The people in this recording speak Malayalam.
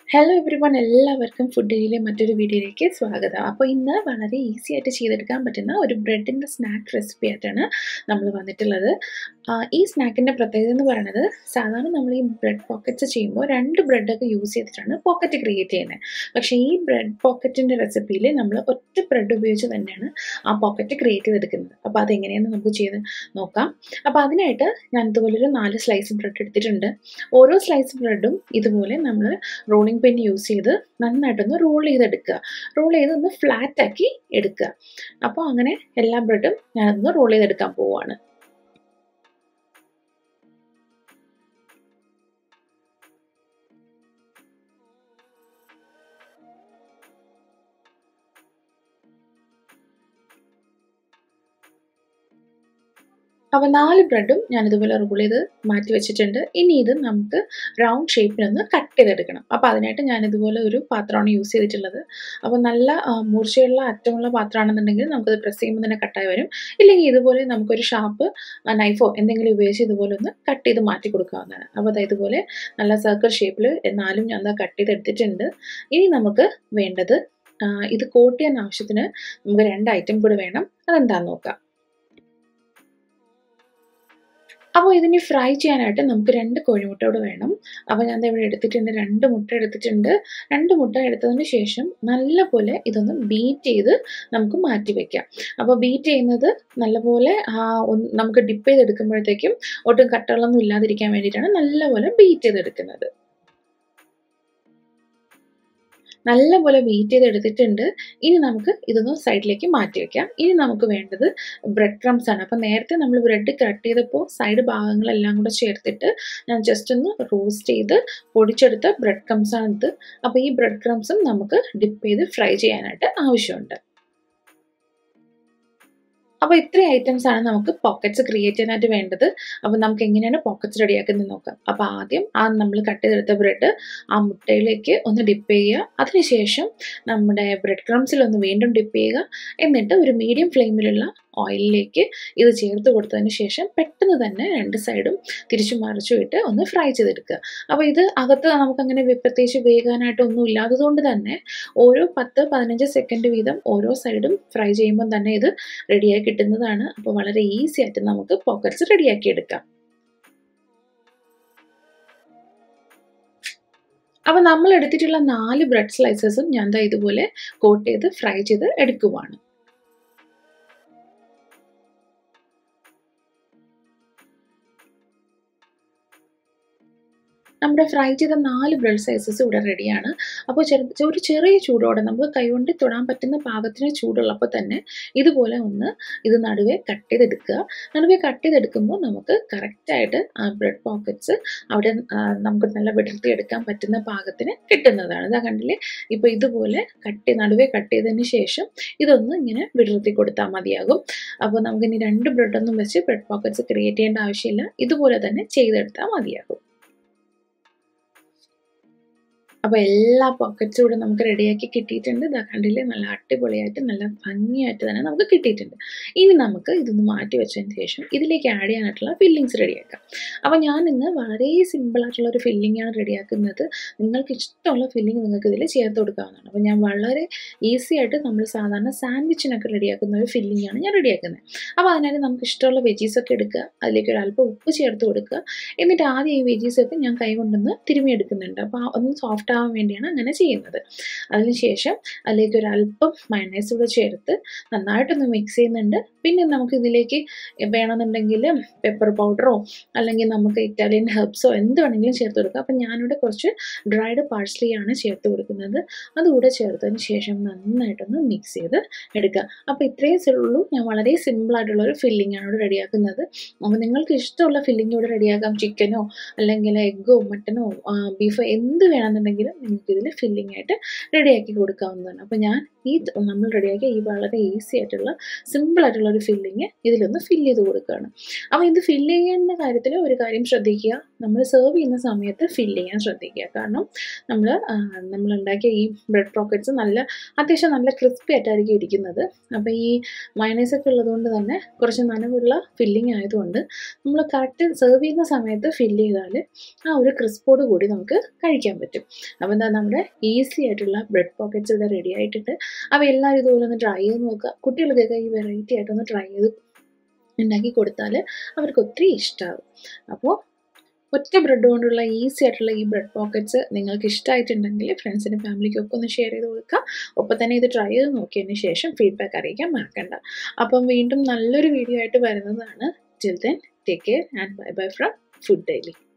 ഹലോ എവരി വൺ എല്ലാവർക്കും ഫുഡ് ഡെയിലെ മറ്റൊരു വീഡിയോയിലേക്ക് സ്വാഗതം അപ്പോൾ ഇന്ന് വളരെ ഈസി ആയിട്ട് ചെയ്തെടുക്കാൻ പറ്റുന്ന ഒരു ബ്രെഡിൻ്റെ സ്നാക്ക് റെസിപ്പി ആയിട്ടാണ് നമ്മൾ വന്നിട്ടുള്ളത് ആ, ഈ സ്നാക്കിൻ്റെ പ്രത്യേകത എന്ന് പറയുന്നത് സാധാരണ നമ്മൾ ഈ ബ്രെഡ് പോക്കറ്റ്സ് ചെയ്യുമ്പോൾ രണ്ട് ബ്രെഡൊക്കെ യൂസ് ചെയ്തിട്ടാണ് പോക്കറ്റ് ക്രിയേറ്റ് ചെയ്യുന്നത് പക്ഷേ ഈ ബ്രെഡ് പോക്കറ്റിൻ്റെ റെസിപ്പിയിൽ നമ്മൾ ഒറ്റ ബ്രെഡ് ഉപയോഗിച്ച് തന്നെയാണ് ആ പോക്കറ്റ് ക്രിയേറ്റ് ചെയ്തെടുക്കുന്നത് അപ്പോൾ അതെങ്ങനെയാണെന്ന് നമുക്ക് ചെയ്ത് നോക്കാം അപ്പോൾ അതിനായിട്ട് ഞാൻ ഇതുപോലൊരു നാല് സ്ലൈസ് ബ്രെഡ് എടുത്തിട്ടുണ്ട് ഓരോ സ്ലൈസ് ബ്രെഡും ഇതുപോലെ നമ്മൾ റോളിംഗ് പെൻ യൂസ് ചെയ്ത് നന്നായിട്ടൊന്ന് റോൾ ചെയ്തെടുക്കുക റോൾ ചെയ്ത് ഒന്ന് ഫ്ലാറ്റ് ആക്കി എടുക്കുക അപ്പോൾ അങ്ങനെ എല്ലാ ബ്രെഡും ഞാനൊന്ന് റോൾ ചെയ്തെടുക്കാൻ പോവുകയാണ് അപ്പോൾ നാല് ബ്രെഡും ഞാനിതുപോലെ റോൾ ചെയ്ത് മാറ്റി വെച്ചിട്ടുണ്ട് ഇനി ഇത് നമുക്ക് റൗണ്ട് ഷേപ്പിലൊന്ന് കട്ട് ചെയ്തെടുക്കണം അപ്പോൾ അതിനായിട്ട് ഞാനിതുപോലെ ഒരു പാത്രമാണ് യൂസ് ചെയ്തിട്ടുള്ളത് അപ്പോൾ നല്ല ആ, മൂർച്ചയുള്ള അറ്റമുള്ള പാത്രമാണെന്നുണ്ടെങ്കിൽ നമുക്കത് പ്രസ് ചെയ്യുമ്പോൾ തന്നെ കട്ടായി വരും ഇല്ലെങ്കിൽ ഇതുപോലെ നമുക്കൊരു ഷാർപ്പ് നൈഫോ എന്തെങ്കിലും ഉപയോഗിച്ച് ഇതുപോലെ ഒന്ന് കട്ട് ചെയ്ത് മാറ്റി കൊടുക്കാവുന്നതാണ് അപ്പോൾ അത് ഇതുപോലെ നല്ല സർക്കിൾ ഷേപ്പിൽ നാലും ഞാൻ എന്താ കട്ട് ചെയ്തെടുത്തിട്ടുണ്ട് ഇനി നമുക്ക് വേണ്ടത് ആ, ഇത് കോട്ട് ചെയ്യാൻ ആവശ്യത്തിന് നമുക്ക് രണ്ട് ഐറ്റം കൂടെ വേണം അതെന്താണെന്ന് നോക്കാം അപ്പോൾ ഇതിന് ഫ്രൈ ചെയ്യാനായിട്ട് നമുക്ക് രണ്ട് കോഴിമുട്ട കൂടെ വേണം അപ്പോൾ ഞാൻ ദേ ഇവിടെ എടുത്തിട്ടുണ്ട് രണ്ട് മുട്ട എടുത്തിട്ടുണ്ട് രണ്ട് മുട്ട എടുത്തതിന് ശേഷം നല്ലപോലെ ഇതൊന്ന് ബീറ്റ് ചെയ്ത് നമുക്ക് മാറ്റി വെക്കാം അപ്പോൾ ബീറ്റ് ചെയ്യുന്നത് നല്ലപോലെ ആ, ഒന്ന് നമുക്ക് ഡിപ്പ് ചെയ്തെടുക്കുമ്പോഴത്തേക്കും ഒട്ടും കട്ടകളൊന്നും ഇല്ലാതിരിക്കാൻ വേണ്ടിയിട്ടാണ് നല്ലപോലെ ബീറ്റ് ചെയ്തെടുക്കുന്നത് നല്ലപോലെ ബീറ്റ് ചെയ്തെടുത്തിട്ടുണ്ട് ഇനി നമുക്ക് ഇതൊന്ന് സൈഡിലേക്ക് മാറ്റി വെക്കാം ഇനി നമുക്ക് വേണ്ടത് ബ്രെഡ് ക്രംസ് ആണ് അപ്പം നേരത്തെ നമ്മൾ ബ്രെഡ് കട്ട് ചെയ്തപ്പോൾ സൈഡ് ഭാഗങ്ങളെല്ലാം കൂടെ ചേർത്തിട്ട് ഞാൻ ജസ്റ്റ് ഒന്ന് റോസ്റ്റ് ചെയ്ത് പൊടിച്ചെടുത്ത ബ്രെഡ് ക്രംസ് ആണ് ഇത് അപ്പോൾ ഈ ബ്രെഡ് ക്രംസും നമുക്ക് ഡിപ്പ് ചെയ്ത് ഫ്രൈ ചെയ്യാനായിട്ട് ആവശ്യമുണ്ട് അപ്പോൾ ഇത്രയും ഐറ്റംസ് ആണ് നമുക്ക് പോക്കറ്റ്സ് ക്രിയേറ്റ് ചെയ്യാനായിട്ട് വേണ്ടത് അപ്പോൾ നമുക്ക് എങ്ങനെയാണ് പോക്കറ്റ്സ് റെഡിയാക്കുന്നത് നോക്കാം അപ്പോൾ ആദ്യം ആ നമ്മൾ കട്ട് ചെയ്തെടുത്ത ബ്രെഡ് ആ മുട്ടയിലേക്ക് ഒന്ന് ഡിപ്പ് ചെയ്യുക അതിനുശേഷം നമ്മുടെ ബ്രെഡ് ക്രംസിൽ ഒന്ന് വീണ്ടും ഡിപ്പ് ചെയ്യുക എന്നിട്ട് ഒരു മീഡിയം ഫ്ലെയിമിലുള്ള ഓയിലിലേക്ക് ഇത് ചേർത്ത് കൊടുത്തതിന് ശേഷം പെട്ടെന്ന് തന്നെ രണ്ട് സൈഡും തിരിച്ചു മറിച്ചും ഇട്ട് ഒന്ന് ഫ്രൈ ചെയ്തെടുക്കുക അപ്പോൾ ഇത് അകത്ത് നമുക്കങ്ങനെ വെ- പ്രത്യേകിച്ച് വേകാനായിട്ടൊന്നും ഇല്ലാത്തതുകൊണ്ട് തന്നെ ഓരോ പത്ത് പതിനഞ്ച് സെക്കൻഡ് വീതം ഓരോ സൈഡും ഫ്രൈ ചെയ്യുമ്പോൾ തന്നെ ഇത് റെഡിയായി കിട്ടുന്നതാണ് അപ്പോൾ വളരെ ഈസി ആയിട്ട് നമുക്ക് പോക്കറ്റ്സ് റെഡിയാക്കി എടുക്കാം അപ്പോൾ നമ്മൾ എടുത്തിട്ടുള്ള നാല് ബ്രെഡ് സ്ലൈസസും ഞാൻ ദാ ഇതുപോലെ കോട്ട് ചെയ്ത് ഫ്രൈ ചെയ്ത് എടുക്കുവാണ് നമ്മുടെ ഫ്രൈ ചെയ്ത നാല് ബ്രെഡ് സൈസസ് ഇവിടെ റെഡിയാണ് അപ്പോൾ ചെറു ഒരു ചെറിയ ചൂടോടെ നമുക്ക് കൈകൊണ്ട് തൊടാൻ പറ്റുന്ന പാകത്തിന് ചൂടുള്ളപ്പോൾ തന്നെ ഇതുപോലെ ഒന്ന് ഇത് നടുവേ കട്ട് ചെയ്തെടുക്കുക നടുവേ കട്ട് ചെയ്തെടുക്കുമ്പോൾ നമുക്ക് കറക്റ്റായിട്ട് ആ ബ്രെഡ് പോക്കറ്റ്സ് അവിടെ ആ, നമുക്ക് നല്ല വിടർത്തി എടുക്കാൻ പറ്റുന്ന പാകത്തിന് കിട്ടുന്നതാണ് ഇതാ കണ്ടില്ലേ ഇപ്പോൾ ഇതുപോലെ കട്ട് നടുവേ കട്ട് ചെയ്തതിന് ശേഷം ഇതൊന്ന് ഇങ്ങനെ വിടർത്തി കൊടുത്താൽ മതിയാകും അപ്പോൾ നമുക്കിനി രണ്ട് ബ്രെഡൊന്നും വെച്ച് ബ്രെഡ് പോക്കറ്റ്സ് ക്രിയേറ്റ് ചെയ്യേണ്ട ആവശ്യമില്ല ഇതുപോലെ തന്നെ ചെയ്തെടുത്താൽ മതിയാകും അപ്പോൾ എല്ലാ പോക്കറ്റ്സും കൂടെ നമുക്ക് റെഡിയാക്കി കിട്ടിയിട്ടുണ്ട് ഇതാ കണ്ടില്ലേ നല്ല അടിപൊളിയായിട്ട് നല്ല ഭംഗിയായിട്ട് തന്നെ നമുക്ക് കിട്ടിയിട്ടുണ്ട് ഇനി നമുക്ക് ഇതൊന്ന് മാറ്റി വെച്ചതിന് ശേഷം ഇതിലേക്ക് ആഡ് ചെയ്യാനായിട്ടുള്ള ഫില്ലിങ്സ് റെഡിയാക്കാം അപ്പോൾ ഞാൻ ഇന്ന് വളരെ സിമ്പിളായിട്ടുള്ള ഒരു ഫില്ലിംഗ് ആണ് റെഡിയാക്കുന്നത് നിങ്ങൾക്ക് ഇഷ്ടമുള്ള ഫില്ലിംഗ് നിങ്ങൾക്ക് ഇതിൽ ചേർത്ത് കൊടുക്കാവുന്നതാണ് അപ്പോൾ ഞാൻ വളരെ ഈസി ആയിട്ട് നമ്മൾ സാധാരണ സാൻഡ്വിച്ചിനൊക്കെ റെഡിയാക്കുന്ന ഒരു ഫില്ലിംഗ് ആണ് ഞാൻ റെഡിയാക്കുന്നത് അപ്പോൾ അതിനായിട്ട് നമുക്ക് ഇഷ്ടമുള്ള വെജീസ് ഒക്കെ എടുക്കുക അതിലേക്ക് ഒരു അല്പം ഉപ്പ് ചേർത്ത് കൊടുക്കുക എന്നിട്ട് ആദ്യം ഈ വെജീസ് ഒക്കെ ഞാൻ കൈ കൊണ്ടൊന്ന് തിരുമ്മി എടുക്കുന്നുണ്ട് അപ്പോൾ ആ ഒന്ന് സോഫ്റ്റ് ആവാൻ വേണ്ടിയാണ് അങ്ങനെ ചെയ്യുന്നത് അതിനുശേഷം അതിലേക്ക് ഒരു അല്പം മയണൈസ് കൂടെ ചേർത്ത് നന്നായിട്ടൊന്ന് മിക്സ് ചെയ്യുന്നുണ്ട് പിന്നെ നമുക്ക് ഇതിലേക്ക് വേണമെന്നുണ്ടെങ്കിൽ പെപ്പർ പൗഡറോ അല്ലെങ്കിൽ നമുക്ക് ഇറ്റാലിയൻ ഹെർബ്സോ എന്ത് വേണമെങ്കിലും ചേർത്ത് കൊടുക്കാം അപ്പം ഞാനിവിടെ കുറച്ച് ഡ്രൈഡ് പാഴ്സ്ലി ആണ് ചേർത്ത് കൊടുക്കുന്നത് അതുകൂടെ ചേർത്തതിന് ശേഷം നന്നായിട്ടൊന്ന് മിക്സ് ചെയ്ത് എടുക്കുക അപ്പോൾ ഇത്രയും ഉള്ളൂ ഞാൻ വളരെ സിമ്പിളായിട്ടുള്ള ഒരു ഫില്ലിംഗ് ആണ് ഇവിടെ റെഡിയാക്കുന്നത് അപ്പോൾ നിങ്ങൾക്ക് ഇഷ്ടമുള്ള ഫില്ലിംഗ് ഇവിടെ റെഡിയാക്കാം ചിക്കനോ അല്ലെങ്കിൽ എഗ്ഗോ മട്ടനോ ബീഫോ എന്ത് വേണമെന്നുണ്ടെങ്കിലും നിങ്ങൾക്ക് ഇതിൽ ഫില്ലിംഗ് ആയിട്ട് റെഡിയാക്കി കൊടുക്കാവുന്നതാണ് അപ്പോൾ ഞാൻ ഈ നമ്മൾ റെഡിയാക്കിയ ഈ വളരെ ഈസി ആയിട്ടുള്ള സിമ്പിൾ ആയിട്ടുള്ള ഒരു ഫില്ലിങ് ഇതിലൊന്ന് ഫില്ല് ചെയ്ത് കൊടുക്കുകയാണ് അപ്പോൾ ഇത് ഫില്ല് ചെയ്യുന്ന കാര്യത്തിൽ ഒരു കാര്യം ശ്രദ്ധിക്കുക നമ്മൾ സെർവ് ചെയ്യുന്ന സമയത്ത് ഫില്ല് ചെയ്യാൻ ശ്രദ്ധിക്കുക കാരണം നമ്മൾ നമ്മൾ ഉണ്ടാക്കിയ ഈ ബ്രെഡ് പോക്കറ്റ്സ് നല്ല അത്യാവശ്യം നല്ല ക്രിസ്പി ആയിട്ടായിരിക്കും ഇരിക്കുന്നത് അപ്പോൾ ഈ മയണൈസൊക്കെ ഉള്ളതുകൊണ്ട് തന്നെ കുറച്ച് നനവുള്ള ഫില്ലിംഗ് ആയതുകൊണ്ട് നമ്മൾ കറക്റ്റ് സെർവ് ചെയ്യുന്ന സമയത്ത് ഫില്ല് ചെയ്താൽ ആ ഒരു ക്രിസ്പോട് കൂടി നമുക്ക് കഴിക്കാൻ പറ്റും അപ്പോൾ എന്താ നമ്മുടെ ഈസി ആയിട്ടുള്ള ബ്രെഡ് പോക്കറ്റ്സ് ഇവിടെ റെഡി ആയിട്ടുണ്ട് അപ്പോൾ എല്ലാവരും ഇതുപോലെ ഒന്ന് ട്രൈ ചെയ്ത് നോക്കുക കുട്ടികൾക്കൊക്കെ ഈ വെറൈറ്റി ആയിട്ടൊന്ന് ട്രൈ ചെയ്ത് ഉണ്ടാക്കി കൊടുത്താൽ അവർക്ക് ഒത്തിരി ഇഷ്ടമാകും അപ്പോൾ ഒറ്റ ബ്രെഡ് കൊണ്ടുള്ള ഈസി ആയിട്ടുള്ള ഈ ബ്രെഡ് പോക്കറ്റ്സ് നിങ്ങൾക്ക് ഇഷ്ടമായിട്ടുണ്ടെങ്കിൽ ഫ്രണ്ട്സിനും ഫാമിലിക്കും ഒക്കെ ഒന്ന് ഷെയർ ചെയ്ത് കൊടുക്കുക ഒപ്പം തന്നെ ഇത് ട്രൈ ചെയ്ത് നോക്കിയതിന് ശേഷം ഫീഡ്ബാക്ക് അറിയിക്കാൻ മറക്കണ്ട അപ്പം വീണ്ടും നല്ലൊരു വീഡിയോ ആയിട്ട് വരുന്നതാണ് till then take care and bye bye from Food daily